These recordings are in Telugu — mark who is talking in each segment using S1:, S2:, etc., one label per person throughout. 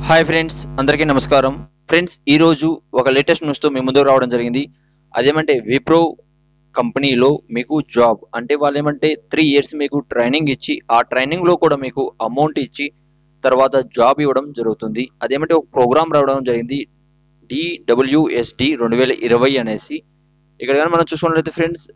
S1: హాయ్ ఫ్రెండ్స్ అందరికీ నమస్కారం ఫ్రెండ్స్ ఈరోజు ఒక లేటెస్ట్ న్యూస్తో మీ ముందుకు రావడం జరిగింది అదేమంటే విప్రో కంపెనీలో మీకు జాబ్ అంటే వాళ్ళు ఏమంటే త్రీ ఇయర్స్ మీకు ట్రైనింగ్ ఇచ్చి ఆ ట్రైనింగ్లో కూడా మీకు అమౌంట్ ఇచ్చి తర్వాత జాబ్ ఇవ్వడం జరుగుతుంది అదేమంటే ఒక ప్రోగ్రామ్ రావడం జరిగింది డిడబ్ల్యూఎస్డి రెండు వేల ఇరవై అనేసి ఇక్కడ కానీ మనం చూసుకున్నట్లయితే ఫ్రెండ్స్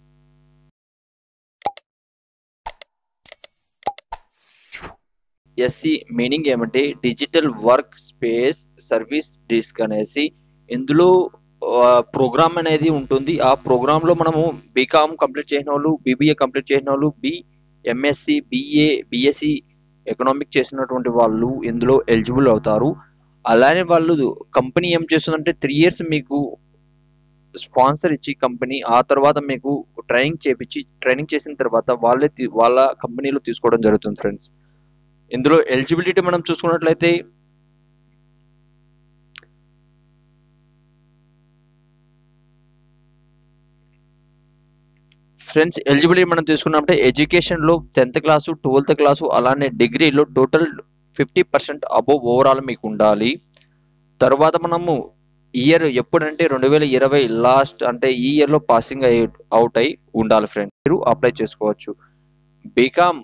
S1: ఎస్సి మీనింగ్ ఏమంటే digital work space service desk అనేసి ఇందులో ప్రోగ్రామ్ అనేది ఉంటుంది ఆ ప్రోగ్రామ్ లో మనము బీకామ్ కంప్లీట్ చేసిన వాళ్ళు బీబీఏ కంప్లీట్ చేసిన వాళ్ళు B MSc BA BSc economic చేసినటువంటి వాళ్ళు ఇందులో ఎలిజిబుల్ అవుతారు అలానే వాళ్ళు కంపెనీ ఏం చేస్తుందంటే త్రీ ఇయర్స్ మీకు స్పాన్సర్ ఇచ్చి కంపెనీ ఆ తర్వాత మీకు ట్రైనింగ్ చేపించి ట్రైనింగ్ చేసిన తర్వాత వాళ్ళే తీ- వాళ్ళ కంపెనీలో తీసుకోవడం జరుగుతుంది ఫ్రెండ్స్ ఇందులో ఎలిజిబిలిటీ మనం చూసుకున్నట్లయితే ఫ్రెండ్స్ ఎలిజిబిలిటీ మనం తీసుకున్నప్పుడు ఎడ్యుకేషన్ లో టెన్త్ క్లాసు ట్వెల్త్ క్లాసు అలానే డిగ్రీలో total fifty percent above overall మీకు ఉండాలి తర్వాత మనము ఇయర్ ఎప్పుడంటే రెండు వేల ఇరవై లాస్ట్ అంటే ఈ ఇయర్ లో పాసింగ్ అయి అవుట్ అయి ఉండాలి ఫ్రెండ్స్ మీరు అప్లై చేసుకోవచ్చు బీకామ్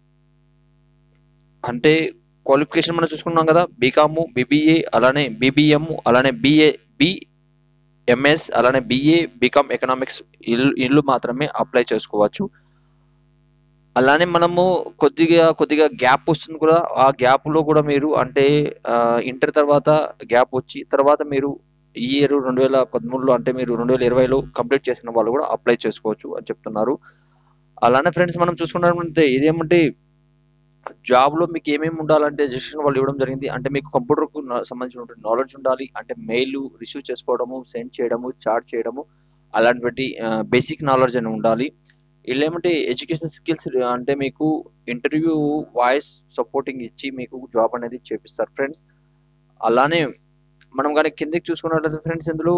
S1: అంటే క్వాలిఫికేషన్ మనం చూసుకున్నాం కదా బీకామ్ బీబీఏ అలానే బీబీఎం అలానే బిఏ బిఎంఎస్ అలానే బిఏ బీకామ్ ఎకనామిక్స్ ఇల్లు ఇల్లు మాత్రమే అప్లై చేసుకోవచ్చు అలానే మనము కొద్దిగా కొద్దిగా గ్యాప్ వస్తుంది కూడా ఆ గ్యాప్ లో కూడా మీరు అంటే ఇంటర్ తర్వాత గ్యాప్ వచ్చి తర్వాత మీరు ఈ ఇయర్ రెండు వేల పదమూడులో అంటే మీరు రెండు వేల ఇరవైలో కంప్లీట్ చేసిన వాళ్ళు కూడా అప్లై చేసుకోవచ్చు అని చెప్తున్నారు అలానే ఫ్రెండ్స్ మనం చూసుకున్నట్లయితే ఇదేమంటే జాబ్ లో మీకు ఏమేమి ఉండాలంటే రిజిస్ట్రేషన్ వాళ్ళు ఇవ్వడం జరిగింది అంటే మీకు కంప్యూటర్ కు నా- సంబంధించిన నాలెడ్జ్ ఉండాలి అంటే మెయిల్ రిసీవ్ చేసుకోవడము సెండ్ చేయడము చాట్ చేయడము అలాంటి బేసిక్ నాలెడ్జ్ అని ఉండాలి వీళ్ళు ఏమంటే ఎడ్యుకేషన్ స్కిల్స్ అంటే మీకు ఇంటర్వ్యూ వాయిస్ సపోర్టింగ్ ఇచ్చి మీకు జాబ్ అనేది చేపిస్తారు ఫ్రెండ్స్ అలానే మనం కానీ కిందకి చూసుకున్నట్లయితే ఫ్రెండ్స్ ఇందులో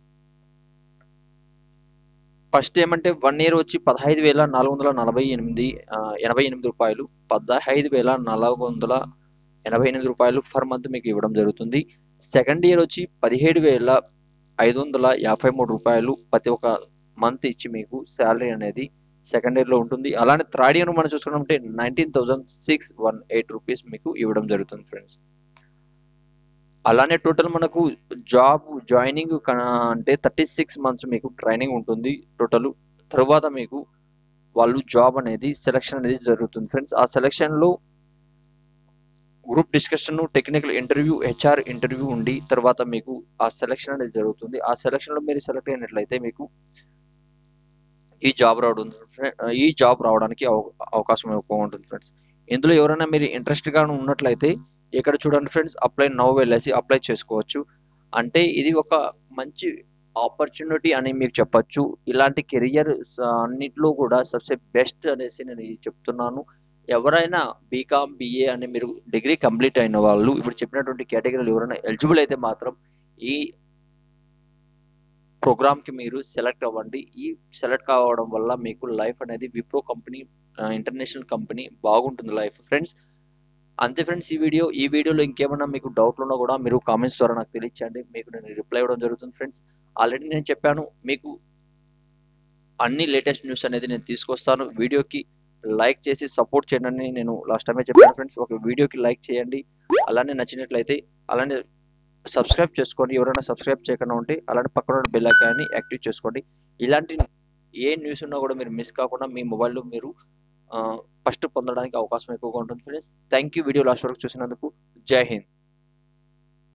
S1: ఫస్ట్ ఏమంటే వన్ ఇయర్ వచ్చి పదహైదు వేల నాలుగు వందల నలభై ఎనిమిది ఆ, ఎనభై ఎనిమిది రూపాయలు పదహైదు వేల నాలుగు వందల ఎనభై ఎనిమిది రూపాయలు పర్ మంత్ మీకు ఇవ్వడం జరుగుతుంది సెకండ్ ఇయర్ వచ్చి పదిహేడు వేల ఐదు వందల యాభై మూడు రూపాయలు ప్రతి ఒక్క మంత్ ఇచ్చి మీకు శాలరీ అనేది సెకండ్ ఇయర్ లో ఉంటుంది అలానే థర్డ్ ఇయర్ మనం చూసుకున్నామంటే nineteen thousand six one eight rupees మీకు ఇవ్వడం జరుగుతుంది ఫ్రెండ్స్ అలానే టోటల్ మనకు జాబ్ జాయినింగ్ అంటే థర్టీ సిక్స్ మంత్స్ మీకు ట్రైనింగ్ ఉంటుంది టోటల్ తర్వాత మీకు వాళ్ళు జాబ్ అనేది సెలక్షన్ అనేది జరుగుతుంది ఫ్రెండ్స్ ఆ సెలక్షన్ లో group discussion technical interview HR interview ఉండి తర్వాత మీకు ఆ సెలక్షన్ అనేది జరుగుతుంది ఆ సెలక్షన్ లో మీరు సెలెక్ట్ అయినట్లయితే మీకు ఈ జాబ్ రావడం ఈ జాబ్ రావడానికి అవ- అవకాశం ఎక్కువ ఉంటుంది ఫ్రెండ్స్ ఇందులో ఎవరైనా మీరు ఇంట్రెస్ట్ గా ఉన్నట్లయితే ఇక్కడ చూడండి ఫ్రెండ్స్ అప్లై నవ్ వెళ్ళేసి అప్లై చేసుకోవచ్చు అంటే ఇది ఒక మంచి ఆపర్చునిటీ అని మీకు చెప్పొచ్చు ఇలాంటి కెరియర్ అన్నిట్లో కూడా సబ్సే బెస్ట్ అనేసి నేను ఇది చెప్తున్నాను ఎవరైనా బీకామ్ బిఏ అని మీరు డిగ్రీ కంప్లీట్ అయిన వాళ్ళు ఇప్పుడు చెప్పినటువంటి కేటగిరీలు ఎవరైనా ఎలిజిబుల్ అయితే మాత్రం ఈ ప్రోగ్రామ్ కి మీరు సెలెక్ట్ అవ్వండి ఈ సెలెక్ట్ కావడం వల్ల మీకు లైఫ్ అనేది విప్రో కంపెనీ ఇంటర్నేషనల్ కంపెనీ బాగుంటుంది లైఫ్ ఫ్రెండ్స్ అంతే ఫ్రెండ్స్ ఈ వీడియో ఈ వీడియోలో ఇంకేమైనా మీకు డౌట్లు ఉన్నా కూడా మీరు కామెంట్స్ ద్వారా నాకు తెలియచేయండి మీకు నేను రిప్లై ఇవ్వడం జరుగుతుంది ఫ్రెండ్స్ ఆల్రెడీ నేను చెప్పాను మీకు అన్ని లేటెస్ట్ న్యూస్ అనేది నేను తీసుకొస్తాను వీడియోకి లైక్ చేసి సపోర్ట్ చేయండి నేను లాస్ట్ టైమే చెప్పాను ఫ్రెండ్స్ ఒక వీడియోకి లైక్ చేయండి అలానే నచ్చినట్లయితే అలానే సబ్స్క్రైబ్ చేసుకోండి ఎవరైనా సబ్స్క్రైబ్ చేయకుండా ఉంటే అలానే పక్కన ఉన్న బెల్ ఐకాన్ని యాక్టివ్ చేసుకోండి ఇలాంటి ఏ న్యూస్ ఉన్నా కూడా మీరు మిస్ కాకుండా మీ మొబైల్లో మీరు ఫస్ట్ పొందడానికి అవకాశం ఎక్కువగా ఉంటుంది friends thank you video last వరకు చూసినందుకు జై హింద్